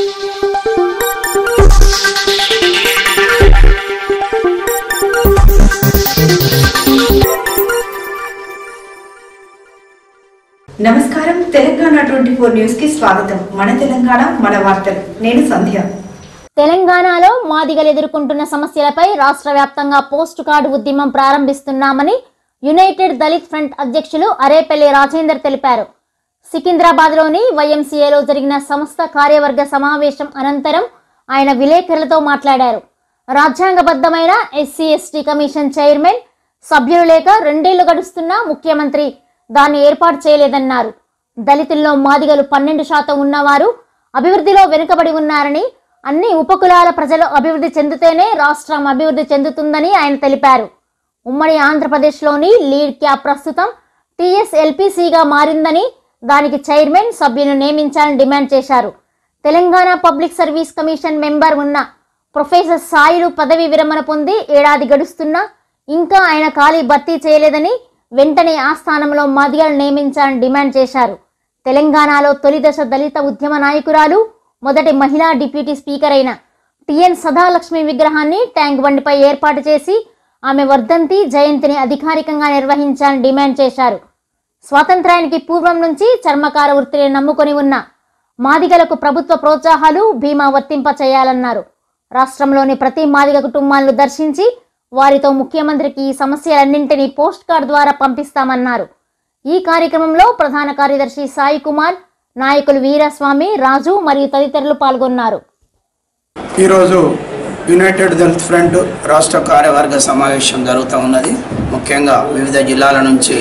నమస్కారం Telangana twenty four news కి స్వాగతం మన తెలంగాణ మన వార్తలు నేను సంధ్య తెలంగాణలో మాదిగలు ఎదుర్కొంటున్న సమస్యలపై రాష్ట్ర వ్యాప్తంగా పోస్ట్ కార్డు ఉద్యమం ప్రారంభిస్తున్నామని యునైటెడ్ దళిత్ ఫ్రంట్ అధ్యక్షులు అరేపల్లి రాజేందర్ తెలిపారు సికింద్రాబాద్లోని వైఎంసీఏలో జరిగిన సంస్థ కార్యవర్గ సమావేశం అనంతరం ఆయన విలేకరులతో మాట్లాడారు రాజ్యాంగబద్ధమైన ఎస్సీ ఎస్టీ కమిషన్ చైర్మన్ సభ్యులు లేక రెండేళ్లు గడుస్తున్నా ముఖ్యమంత్రి దాన్ని ఏర్పాటు చేయలేదన్నారు దళితుల్లో మాదిగలు పన్నెండు శాతం ఉన్నవారు అభివృద్ధిలో వెనుకబడి ఉన్నారని అన్ని ఉపకులాల ప్రజలు అభివృద్ధి చెందితేనే రాష్ట్రం అభివృద్ధి చెందుతుందని ఆయన తెలిపారు ఉమ్మడి ఆంధ్రప్రదేశ్లోని లీడ్ క్యాప్ ప్రస్తుతం టీఎస్ఎల్పీసీగా మారిందని దానికి చైర్మన్ సభ్యులను నియమించాలని డిమాండ్ చేశారు Telangana public service commission member ఉన్న ప్రొఫెసర్ సాయిలు పదవి విరమణ పొంది ఏడాది గడుస్తున్నా ఇంకా ఆయన ఖాళీ భర్తీ చేయలేదని వెంటనే ఆ స్థానంలో మాదిగలు నియమించాలని డిమాండ్ చేశారు తెలంగాణలో తొలి దశ దళిత ఉద్యమ నాయకురాలు మొదటి మహిళా డిప్యూటీ స్పీకర్ అయిన టిఎన్ సదాలక్ష్మి విగ్రహాన్ని ట్యాంక్ బండిపై ఏర్పాటు చేసి ఆమె వర్ధంతి జయంతిని అధికారికంగా నిర్వహించాలని డిమాండ్ చేశారు స్వాతంత్రానికి పూర్వం నుంచి చర్మకార వృత్తిని నమ్ముకొని ఉన్న మాదిగలకు ప్రభుత్వ ప్రోత్సాహాలు బీమా వర్తింప చేయాలన్నారు రాష్ట్రంలోని ప్రతి మాదిగ కుటుంబాలను దర్శించి వారితో ముఖ్యమంత్రికి ఈ సమస్యలన్నింటినీ పోస్ట్ కార్డ్ ద్వారా పంపిస్తామన్నారు ఈ కార్యక్రమంలో ప్రధాన కార్యదర్శి సాయి కుమార్ నాయకులు వీరస్వామి రాజు మరియు తదితరులు పాల్గొన్నారు ఈరోజు యునైటెడ్ దళిత్ ఫ్రంట్ రాష్ట్ర కార్యవర్గ సమావేశం జరుగుతూ ఉన్నది ముఖ్యంగా వివిధ జిల్లాల నుంచి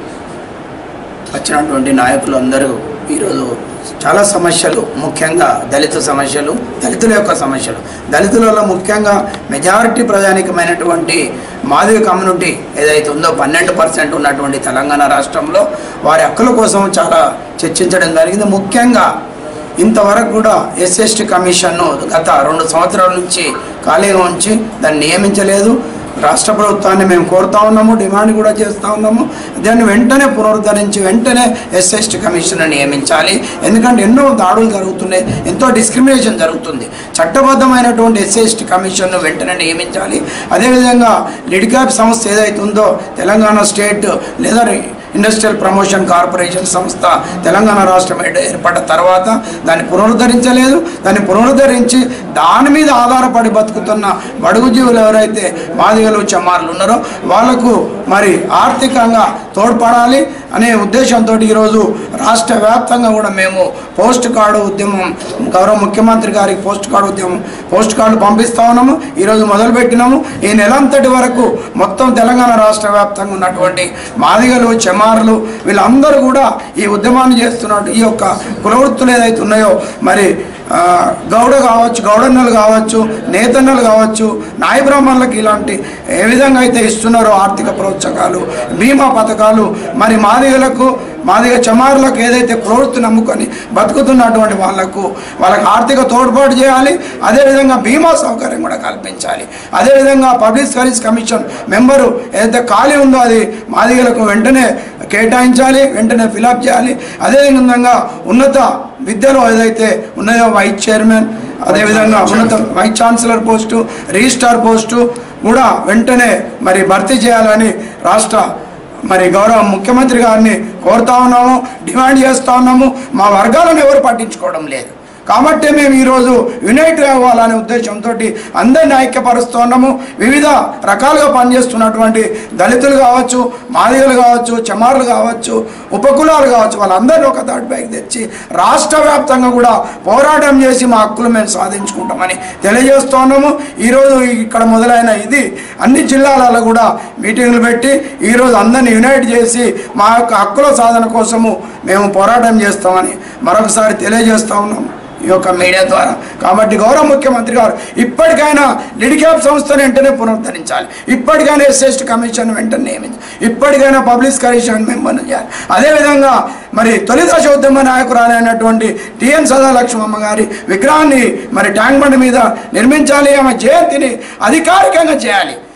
వచ్చినటువంటి నాయకులు అందరూ ఈరోజు చాలా సమస్యలు ముఖ్యంగా దళిత సమస్యలు దళితుల యొక్క సమస్యలు దళితులలో ముఖ్యంగా మెజారిటీ ప్రజానికమైనటువంటి మాదిగ కమ్యూనిటీ ఏదైతే ఉందో పన్నెండు పర్సెంట్ ఉన్నటువంటి తెలంగాణ రాష్ట్రంలో వారి హక్కుల కోసం చాలా చర్చించడం జరిగింది ముఖ్యంగా ఇంతవరకు కూడా ఎస్ఎస్టీ కమిషన్ను గత రెండు సంవత్సరాల నుంచి ఖాళీగా ఉంచి దాన్ని నియమించలేదు రాష్ట్ర ప్రభుత్వాన్ని మేము కోరుతా ఉన్నాము డిమాండ్ కూడా చేస్తూ ఉన్నాము దాన్ని వెంటనే పునరుద్ధరించి వెంటనే ఎస్ఎస్టీ కమిషన్ నియమించాలి ఎందుకంటే ఎన్నో దాడులు జరుగుతున్నాయి ఎంతో డిస్క్రిమినేషన్ జరుగుతుంది చట్టబద్ధమైనటువంటి ఎస్ఎస్టీ కమిషన్ను వెంటనే నియమించాలి అదేవిధంగా లిడ్క్యాప్ సంస్థ ఏదైతే ఉందో తెలంగాణ స్టేట్ లేదా ఇండస్ట్రియల్ ప్రమోషన్ కార్పొరేషన్ సంస్థ తెలంగాణ రాష్ట్రం ఏర్ప- ఏర్పడ్డ తర్వాత దాన్ని పునరుద్ధరించలేదు దాన్ని పునరుద్ధరించి దాని మీద ఆధారపడి బతుకుతున్న బడుగు జీవులు ఎవరైతే మాదిగలు చమారులు ఉన్నారో వాళ్లకు మరి ఆర్థికంగా తోడ్పడాలి అనే ఉద్దేశంతో ఈరోజు రాష్ట్ర వ్యాప్తంగా కూడా మేము పోస్ట్ కార్డు ఉద్యమం గౌరవ ముఖ్యమంత్రి గారికి పోస్ట్ కార్డు ఉద్యమం పోస్ట్ కార్డు పంపిస్తా ఉన్నాము ఈరోజు మొదలుపెట్టినాము ఈ నెలంతటి వరకు మొత్తం తెలంగాణ రాష్ట్ర వ్యాప్తంగా ఉన్నటువంటి మాదిగలు చెమారులు వీళ్ళందరూ కూడా ఈ ఉద్యమాన్ని చేస్తున్నట్టు ఈ యొక్క కులవృత్తులు ఏదైతే ఉన్నాయో మరి ఆ, గౌడ కావచ్చు గౌడన్నలు కావచ్చు నేతన్నలు కావచ్చు నాయ బ్రాహ్మణులకు ఇలాంటి ఏ విధంగా అయితే ఇస్తున్నారో ఆర్థిక ప్రోత్సాహాలు బీమా పథకాలు మరి మాదిగలకు మాదిగ చమారులకు ఏదైతే ప్రవృత్తి నమ్ముకొని బతుకుతున్నటువంటి వాళ్లకు వాళ్ళకి ఆర్థిక తోడ్పాటు చేయాలి అదేవిధంగా బీమా సౌకర్యం కూడా కల్పించాలి అదేవిధంగా పబ్లిక్ సర్వీస్ కమిషన్ మెంబరు ఏదైతే ఖాళీ ఉందో అది మాదిగలకు వెంటనే కేటాయించాలి వెంటనే ఫిలప్ చేయాలి అదేవిధంగా ఉన్నత విద్యలో ఏదైతే ఉన్నాయో వైస్ చైర్మన్ అదేవిధంగా ఉన్నత vice chancellor post registrar post కూడా వెంటనే మరి భర్తీ చేయాలని రాష్ట్ర మరి గౌరవ ముఖ్యమంత్రి గారిని కోరుతా ఉన్నాము డిమాండ్ చేస్తా ఉన్నాము మా వర్గాలను ఎవరు పట్టించుకోవడం లేదు కాబట్టి మేము ఈరోజు యునైట్ అవ్వాలనే ఉద్దేశంతో అందరిని ఐక్యపరుస్తూ ఉన్నాము వివిధ రకాలుగా పనిచేస్తున్నటువంటి దళితులు కావచ్చు మాదిగలు కావచ్చు చమారులు కావచ్చు ఉపకులాలు కావచ్చు వాళ్ళందరినీ ఒక దాటిపైకి తెచ్చి రాష్ట్ర వ్యాప్తంగా కూడా పోరాటం చేసి మా హక్కులు మేము సాధించుకుంటామని తెలియజేస్తూ ఉన్నాము ఈరోజు ఇక్కడ మొదలైన ఇది అన్ని జిల్లాలలో కూడా మీటింగ్లు పెట్టి ఈరోజు అందరిని యునైట్ చేసి మా యొక్క హక్కుల సాధన కోసము మేము పోరాటం చేస్తామని మరొకసారి తెలియజేస్తా ఉన్నాము ఈ యొక్క మీడియా ద్వారా కాబట్టి గౌరవ ముఖ్యమంత్రి గారు ఇప్పటికైనా లిడిక్యాప్ సంస్థను వెంటనే పునరుద్ధరించాలి ఇప్పటికైనా ఎస్ఎస్టీ కమిషన్ వెంటనే నియమించాలి ఇప్పటికైనా పబ్లిక్ కమిషన్ మెంబర్ను చేయాలి అదేవిధంగా మరి తొలి దశ ఉద్యమ నాయకురాలు అయినటువంటి టిఎన్ సదాలక్ష్మమ్మ గారి విగ్రహాన్ని మరి ట్యాంక్ బండ్ మీద నిర్మించాలి ఆమె జయంతిని అధికారికంగా చేయాలి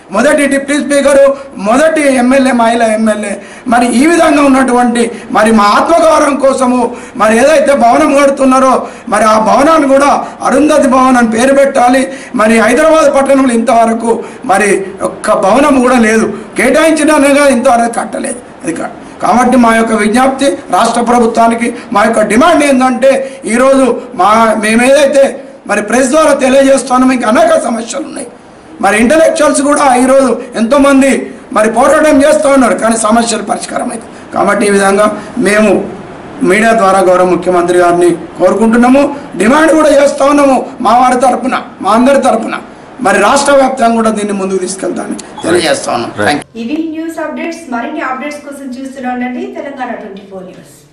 మొదటి డిప్యూటీ స్పీకరు మొదటి ఎమ్మెల్యే మహిళా ఎమ్మెల్యే మరి ఈ విధంగా ఉన్నటువంటి మరి మా ఆత్మగౌరవం కోసము మరి ఏదైతే భవనం కడుతున్నారో మరి ఆ భవనాన్ని కూడా అరుంధతి భవన్ అని పేరు పెట్టాలి మరి హైదరాబాద్ పట్టణంలో ఇంతవరకు మరి ఒక్క భవనం కూడా లేదు కేటాయించినగా ఇంతవరకు కట్టలేదు అది కా- కాబట్టి మా యొక్క విజ్ఞప్తి రాష్ట్ర ప్రభుత్వానికి మా యొక్క డిమాండ్ ఏంటంటే ఈరోజు మా మేమేదైతే మరి ప్రెస్ ద్వారా తెలియజేస్తున్నామో ఇంకా అనేక సమస్యలు ఉన్నాయి మరి ఇంటలెక్చువల్స్ కూడా ఈరోజు ఎంతోమంది మరి పోరాటం చేస్తూ ఉన్నారు కానీ సమస్యలు పరిష్కారం అవుతాయి కాబట్టి ఈ విధంగా మేము మీడియా ద్వారా గౌరవ ముఖ్యమంత్రి గారిని కోరుకుంటున్నాము డిమాండ్ కూడా చేస్తూ ఉన్నాము మా వారి తరపున మా అందరి తరపున మరి రాష్ట్ర వ్యాప్తంగా కూడా దీన్ని ముందుకు తీసుకెళ్తామని తెలియజేస్తా ఉన్నాం థ్యాంక్ యూ ఇవి న్యూస్ అప్డేట్స్ మరిన్ని అప్డేట్స్ కోసం చూస్తూనే ఉండండి తెలంగాణ ట్వంటీ ఫోర్ న్యూస్